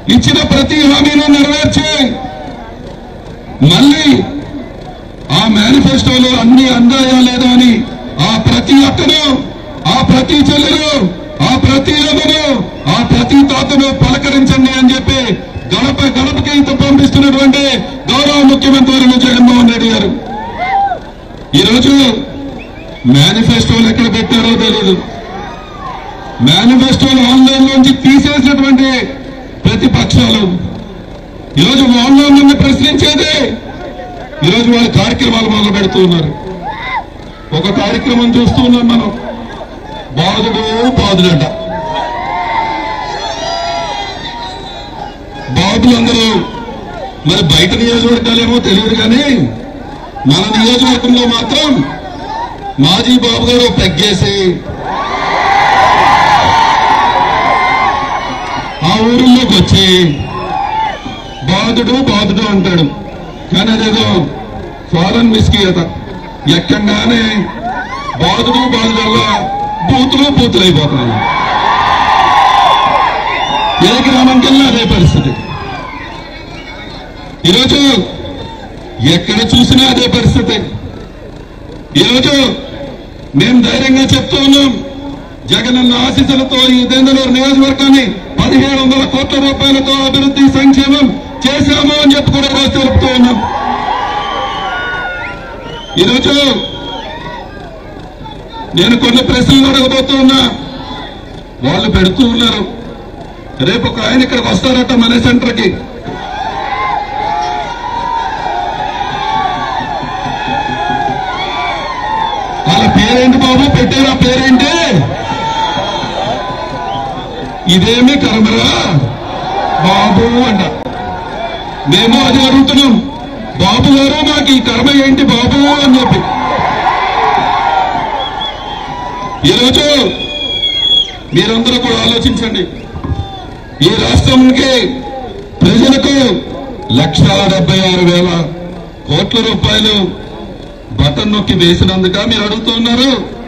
ఇచ్చిన ప్రతి హామీని నెరవేర్చి మళ్ళీ ఆ మేనిఫెస్టోలో అన్ని అందాయా లేదా అని ఆ ప్రతి అక్కను ఆ ప్రతి చెల్లెలు ఆ ప్రతి అమ్మను ఆ ప్రతి తాతను పలకరించండి అని చెప్పి గడప గడపకి ఇంత పంపిస్తున్నటువంటి గౌరవ ముఖ్యమంత్రి వర్యులు జగన్మోహన్ రెడ్డి గారు ఈరోజు మేనిఫెస్టోలు ఎక్కడ పెట్టారో తెలియదు మేనిఫెస్టోలు ఆన్లైన్ నుంచి తీసేసినటువంటి ప్రతిపక్షాలు ఈరోజు ఆన్లైన్ నుండి ప్రశ్నించేది ఈరోజు వాళ్ళ కార్యక్రమాలు మొదలు పెడుతూ ఉన్నారు ఒక కార్యక్రమం చూస్తూ ఉన్నాం మనం బాధుడు బాధుడట బాధులందరూ మరి బయట నియోజకవర్గాలేమో తెలియదు కానీ మన నియోజకవర్గంలో మాత్రం మాజీ బాబు గారు పెగ్గేసి ఆ ఊరిలోకి వచ్చి బాధుడు బాధుడు అంటాడు కానీ అదేదో ఫారెన్ విస్కీ అట ఎక్కంగానే బాధుడు బాధుడల్లా బూతులు బూతులు అయిపోతున్నాయి ఏ గ్రామంకి వెళ్ళినా అదే పరిస్థితి ఈరోజు ఎక్కడ చూసినా అదే పరిస్థితి ఈరోజు మేము ధైర్యంగా చెప్తూ ఉన్నాం జగనన్న ఆశీస్సులతో ఈ దేందలూరు నియోజకవర్గాన్ని పదిహేడు వందల కోట్ల రూపాయలతో అభివృద్ధి సంక్షేమం చేశాము అని చెప్పి కూడా ఈరోజు తెలుపుతూ ఉన్నాం ఈరోజు నేను కొన్ని ప్రశ్నలు అడగబోతూ ఉన్నా వాళ్ళు పెడుతూ ఉన్నారు రేపు ఒక ఆయన ఇక్కడికి వస్తారట మన సెంటర్కి వాళ్ళ పేరేంటి బాబు పెట్టారు ఆ పేరేంటి ఇదేమి కర్మరా బాబు అంట మేము అది అడుగుతున్నాం బాబు గారు మాకు ఈ కర్మ ఏంటి బాబు అని చెప్పి ఈరోజు మీరందరూ కూడా ఆలోచించండి ఈ రాష్ట్రంకి ప్రజలకు లక్ష డెబ్బై ఆరు వేల కోట్ల రూపాయలు బటన్ నొక్కి వేసినందుక మీరు అడుగుతున్నారు